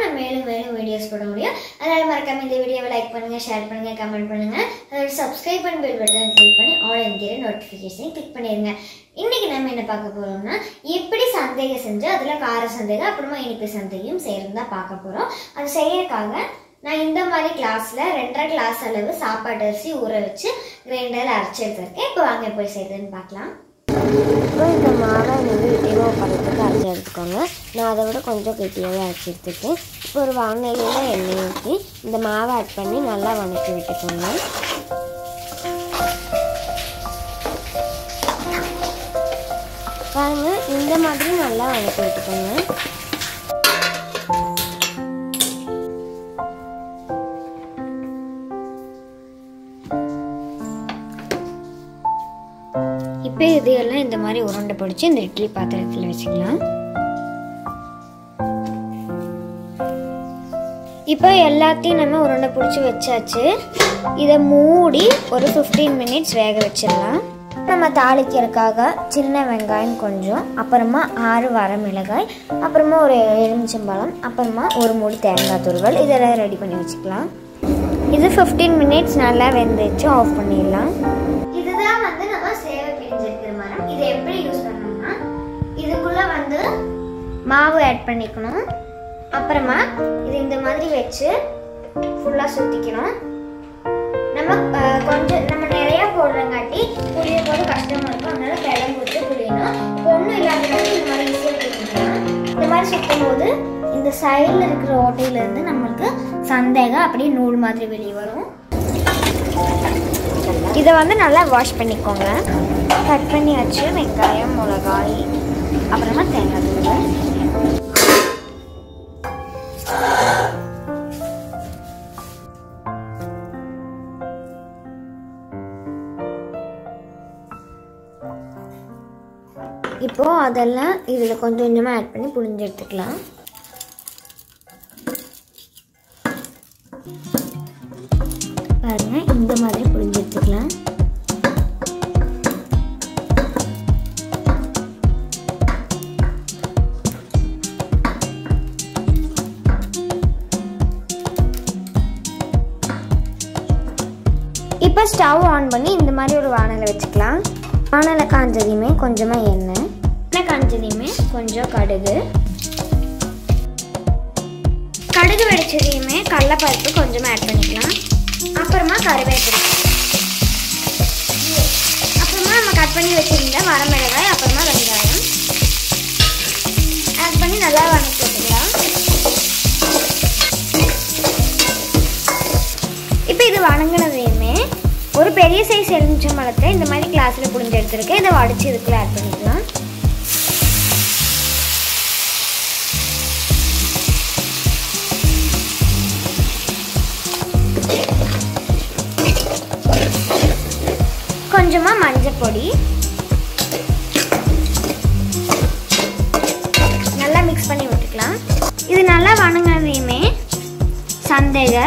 நான் மேலும் மேலும் வீடியோஸ் போட முடியும் அதனால் மறக்காம இந்த வீடியோவை லைக் பண்ணுங்கள் ஷேர் பண்ணுங்கள் கமெண்ட் பண்ணுங்கள் அதோட சப்ஸ்கிரைப் பண்ணி பெல் பட்டன் கிளிக் பண்ணி ஆல் என்கிற நோட்டிஃபிகேஷனை கிளிக் பண்ணிடுங்க இன்னைக்கு நம்ம என்ன பார்க்க போறோம்னா எப்படி சந்தேகம் செஞ்சு அதில் கார சந்தேகம் அப்புறமா இனிப்பு சந்தேகம் செய்யறது தான் பார்க்க போகிறோம் அது செய்யறதுக்காக நான் இந்த மாதிரி கிளாஸில் ரெண்டரை கிளாஸ் அளவு சாப்பாடு அரிசி ஊற வச்சு கிரைண்டரில் அரைச்சி எடுத்துருக்கேன் இப்போ வாங்க போய் செய்யுதுன்னு பார்க்கலாம் இப்போ இந்த மாவை வந்து இடிவோ பழத்துக்கு அரைச்சி எடுத்துக்கோங்க நான் அதை விட கொஞ்சம் கெட்டியாகவே அரைச்சி எடுத்துருக்கேன் இப்போ ஒரு வானலியில் எண்ணெய் ஊற்றி இந்த மாவை ஆட் பண்ணி நல்லா வணக்கி விட்டுக்கோங்க பாருங்க இந்த மாதிரி நல்லா வணக்கி விட்டுக்கோங்க இப்போ இதையெல்லாம் இந்த மாதிரி உருண்டை பிடிச்சி இந்த இட்லி பாத்திரத்தில் வச்சுக்கலாம் இப்போ எல்லாத்தையும் நம்ம உருண்டை பிடிச்சி வச்சாச்சு இதை மூடி ஒரு ஃபிஃப்டீன் மினிட்ஸ் வேக வச்சிடலாம் நம்ம தாளிக்கிறதுக்காக சின்ன வெங்காயம் கொஞ்சம் அப்புறமா ஆறு வரமிளகாய் அப்புறமா ஒரு எலுமிச்சம்பழம் அப்புறமா ஒரு மூடி தேங்காய் துருவல் இதெல்லாம் ரெடி பண்ணி வச்சுக்கலாம் இது ஃபிஃப்டீன் மினிட்ஸ் நல்லா வெந்துச்சு ஆஃப் பண்ணிடலாம் இதுதான் வந்து நம்ம சேவை பிரிஞ்சிருக்கிற மரம் இதை எப்படி யூஸ் பண்ணணும்னா இதுக்குள்ள வந்து மாவு ஆட் பண்ணிக்கணும் அப்புறமா இது இந்த மாதிரி வச்சு ஃபுல்லாக சுற்றிக்கணும் நம்ம அஹ், கொஞ்சம் நம்ம நிறைய போடுறங்காட்டி புளிய போது கஷ்டமா இருக்கும் அதனால கிளம்பு ஊற்றி புளியணும் இப்போ ஒன்றும் இல்லாதனால இந்த மாதிரி ஈஸியாக புளிக்கலாம் இந்த மாதிரி சுற்றும் போது இந்த சைடில் இருக்கிற ஓட்டையிலேருந்து நம்மளுக்கு சந்தேகம் அப்படியே நூல் மாதிரி வெளியே வரும் இதை வந்து நல்லா வாஷ் பண்ணிக்கோங்க கட் பண்ணியாச்சு வெங்காயம் மிளகாய் அப்புறமா தேங்காய் தூள் இப்போ அதெல்லாம் இதில் கொஞ்சம் கொஞ்சமாக ஆட் பண்ணி புழிஞ்சு எடுத்துக்கலாம் பாருங்க இந்த மாதிரி புழிஞ்சு எடுத்துக்கலாம் இப்போ ஸ்டவ் ஆன் பண்ணி இந்த மாதிரி ஒரு வானலை வச்சுக்கலாம் வானலை காஞ்சதையுமே கொஞ்சமாக எண்ணெய் எண்ணெய் காஞ்சதையுமே கொஞ்சம் கடுகு கடுகு வெடிச்சதையுமே கடலப்பருப்பு கொஞ்சமாக ஆட் பண்ணிக்கலாம் அப்புறமா கருவேப்பிலை அப்புறமா நம்ம கட் பண்ணி வச்சிருந்த வரமிளகாய் அப்புறமா வெங்காயம் ஆட் பண்ணி நல்லா வதக்கி விட்டுக்கலாம் இப்போ இது வணங்கினதையுமே ஒரு பெரிய சைஸ் எலுமிச்சம்பழத்தை இந்த மாதிரி கிளாஸில் புழிஞ்சு எடுத்துருக்கேன் இதை வடிச்சு இதுக்குள்ள ஆட் பண்ணிக்கலாம் கொஞ்சமாக மஞ்சள் பொடி நல்லா மிக்ஸ் பண்ணி விட்டுக்கலாம் இது நல்லா வணங்கினதையுமே சந்தேக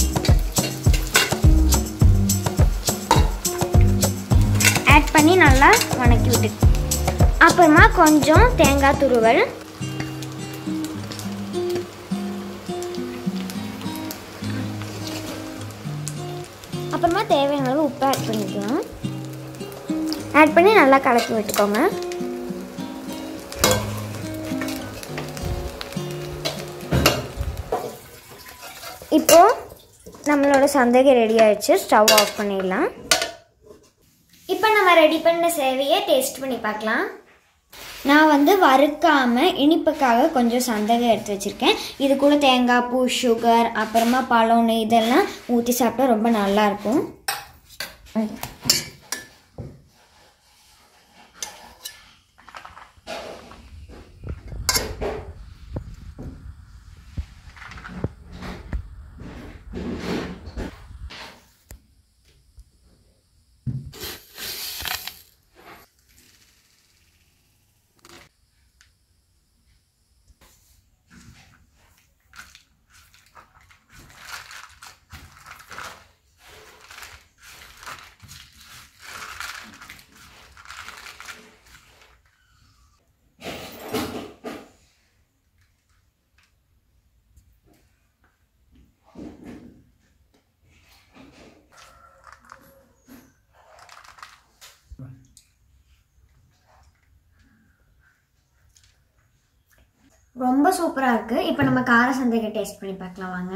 ஆட் பண்ணி நல்லா வணக்கி விட்டு அப்புறமா கொஞ்சம் தேங்காய் துருவல் அப்புறமா தேவையான அளவு உப்பு ஆட் பண்ணிக்கலாம் ஆட் பண்ணி நல்லா கலக்கி விட்டுக்கோங்க இப்போ நம்மளோட சந்தேகம் ரெடி ஆயிடுச்சு ஸ்டவ் ஆஃப் பண்ணிடலாம் இப்போ நம்ம ரெடி பண்ண சேவையை டேஸ்ட் பண்ணி பார்க்கலாம் நான் வந்து வறுக்காம இனிப்புக்காக கொஞ்சம் சந்தகம் எடுத்து வச்சுருக்கேன் இது கூட தேங்காய் பூ சுகர் அப்புறமா பழம் நெய் இதெல்லாம் ஊற்றி சாப்பிட்டா ரொம்ப நல்லாயிருக்கும் ரொம்ப சூப்பராக இருக்குது இப்போ நம்ம கார சந்தைக்கு டேஸ்ட் பண்ணி பார்க்கலாம் வாங்க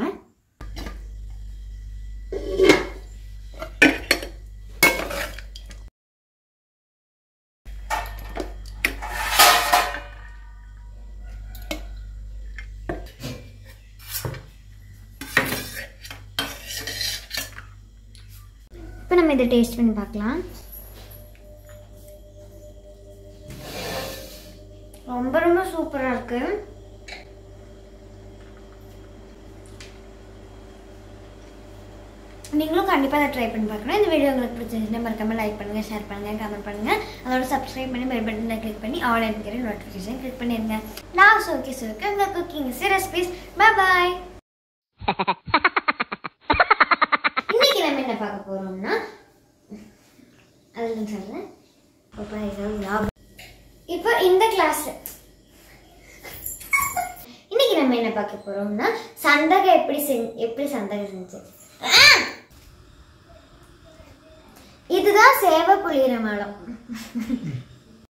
இப்போ நம்ம இதை டேஸ்ட் பண்ணி பார்க்கலாம் ரொம்ப ரொம்ப சூப்பராக இருக்கு நீங்களும் கண்டிப்பாக அதை ட்ரை பண்ணி பார்க்கணும் இந்த வீடியோ உங்களுக்கு பிடிச்சிருந்துச்சுன்னா மறக்காம லைக் பண்ணுங்க ஷேர் பண்ணுங்க கமெண்ட் பண்ணுங்க அதோட சப்ஸ்கிரைப் பண்ணி பெல் பட்டனை கிளிக் பண்ணி ஆல் என்கிற நோட்டிஃபிகேஷன் கிளிக் பண்ணிருங்க நான் சோக்கி சோக்கி உங்கள் குக்கிங் ரெசிபிஸ் பாய் பாய் இன்னைக்கு நம்ம என்ன பார்க்க போறோம்னா அதில் சொல்றேன் இப்போ ஏதாவது ஞாபகம் இப்போ இந்த கிளாஸ் இன்னைக்கு நம்ம என்ன பார்க்க போறோம்னா சந்தகை எப்படி செஞ் எப்படி சந்தகை செஞ்சு இதுதான் சேவை புளியிற மலம்